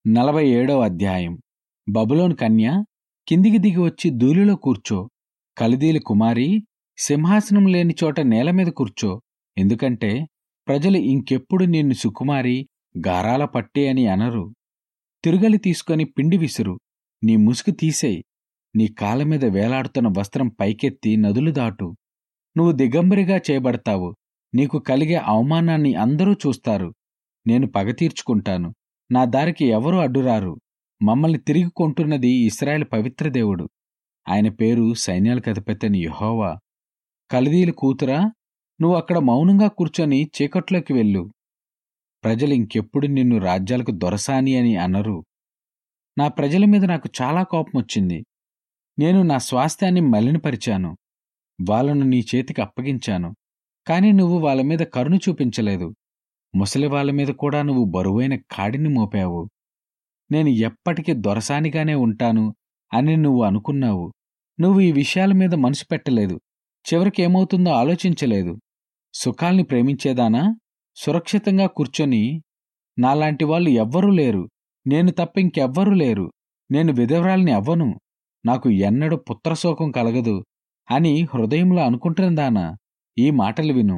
నలభై ఏడవ అధ్యాయం బబులోను కన్య కిందికి దిగి వచ్చి ధూళిలో కూర్చో కల్దీల కుమారి సింహాసనం లేని చోట నేల మీద కూర్చో ఎందుకంటే ప్రజలు ఇంకెప్పుడు నిన్ను సుకుమారి గారాల పట్టే అని అనరు తిరుగలి తీసుకొని పిండి విసురు నీ ముసుగు తీసేయ్ నీ కాళ్ళ మీద వేలాడుతున్న వస్త్రం పైకెత్తి నదులు దాటు నువ్వు దిగంబరిగా చేయబడతావు నీకు కలిగే అవమానాన్ని అందరూ చూస్తారు నేను పగ తీర్చుకుంటాను నా దారికి ఎవరూ అడ్డురారు మమ్మల్ని తిరిగి కొంటున్నది ఇస్రాయేల్ పవిత్ర దేవుడు ఆయన పేరు సైన్యాలకు అధిపతిని యెహోవా కల్దీల కూతురా నువ్వు అక్కడ మౌనంగా కూర్చొని చీకట్లోకి వెళ్ళు ప్రజలు ఇంకెప్పుడు నిన్ను రాజ్యాలకు దొరసాని అని అనరు నా ప్రజల మీద నాకు చాలా కోపం వచ్చింది నేను నా స్వాస్థ్యాన్ని మలినపరిచాను వాళ్ళను నీ చేతికి అప్పగించాను కానీ నువ్వు వాళ్ళ మీద కరుణ చూపించలేదు ముసలి వాళ్ళ మీద కూడా నువ్వు బరువైన కాడిని మోపావు నేను ఎప్పటికీ దొరసానిగానే ఉంటాను అని నువ్వు అనుకున్నావు నువ్వు ఈ విషయాల మీద మనసు పెట్టలేదు చివరికి ఏమవుతుందో ఆలోచించలేదు సుఖాల్ని ప్రేమించేదానా సురక్షితంగా కూర్చొని నాలాంటి వాళ్ళు ఎవ్వరూ లేరు నేను తప్ప ఇంకెవ్వరూ లేరు నేను విధవరాల్ని అవ్వను నాకు ఎన్నడూ పుత్రశోకం కలగదు అని హృదయంలో అనుకుంటున్నదానా ఈ మాటలు విను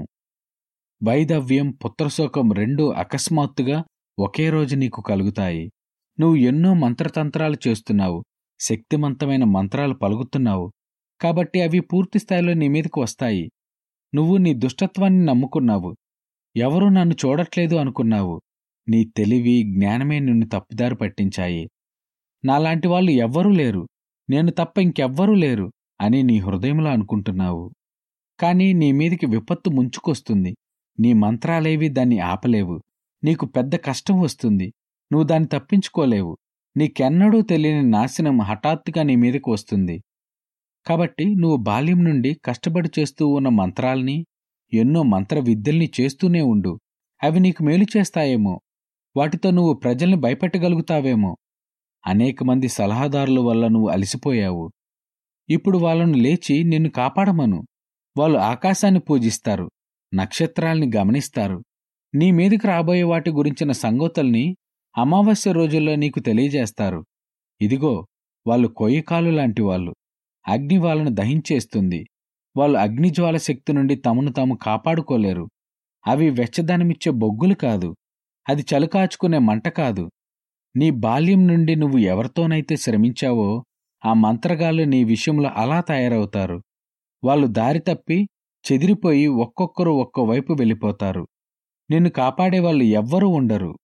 వైదవ్యం పుత్రశోకం రెండూ అకస్మాత్తుగా ఒకే రోజు నీకు కలుగుతాయి నువ్వు ఎన్నో మంత్రతంత్రాలు చేస్తున్నావు శక్తివంతమైన మంత్రాలు పలుకుతున్నావు కాబట్టి అవి పూర్తి స్థాయిలో నీ మీదకు వస్తాయి నువ్వు నీ దుష్టత్వాన్ని నమ్ముకున్నావు ఎవరూ నన్ను చూడట్లేదు అనుకున్నావు నీ తెలివి జ్ఞానమే నిన్ను తప్పుదారి పట్టించాయి నాలాంటి వాళ్ళు ఎవ్వరూ లేరు నేను తప్ప ఇంకెవ్వరూ లేరు అని నీ హృదయంలో అనుకుంటున్నావు కానీ నీ మీదికి విపత్తు ముంచుకొస్తుంది నీ మంత్రాలేవి దాన్ని ఆపలేవు నీకు పెద్ద కష్టం వస్తుంది నువ్వు దాన్ని తప్పించుకోలేవు నీకెన్నడూ తెలియని నాశనం హఠాత్తుగా నీ మీదకి వస్తుంది కాబట్టి నువ్వు బాల్యం నుండి కష్టపడి చేస్తూ ఉన్న మంత్రాల్ని ఎన్నో మంత్ర విద్యల్ని చేస్తూనే ఉండు అవి నీకు మేలు చేస్తాయేమో వాటితో నువ్వు ప్రజల్ని భయపెట్టగలుగుతావేమో అనేక మంది సలహాదారుల వల్ల నువ్వు అలసిపోయావు ఇప్పుడు వాళ్ళను లేచి నిన్ను కాపాడమను వాళ్ళు ఆకాశాన్ని పూజిస్తారు నక్షత్రాల్ని గమనిస్తారు నీ మీదకి రాబోయే వాటి గురించిన సంగతుల్ని అమావాస్య రోజుల్లో నీకు తెలియజేస్తారు ఇదిగో వాళ్ళు కొయ్యకాలు లాంటి వాళ్ళు అగ్ని వాళ్ళను దహించేస్తుంది వాళ్ళు అగ్నిజ్వాల శక్తి నుండి తమను తాము కాపాడుకోలేరు అవి వెచ్చదనమిచ్చే బొగ్గులు కాదు అది చలుకాచుకునే మంట కాదు నీ బాల్యం నుండి నువ్వు ఎవరితోనైతే శ్రమించావో ఆ మంత్రగాళ్ళు నీ విషయంలో అలా తయారవుతారు వాళ్ళు దారి తప్పి చెదిరిపోయి ఒక్కొక్కరు ఒక్కోవైపు వెళ్ళిపోతారు నిన్ను కాపాడే వాళ్ళు ఎవ్వరూ ఉండరు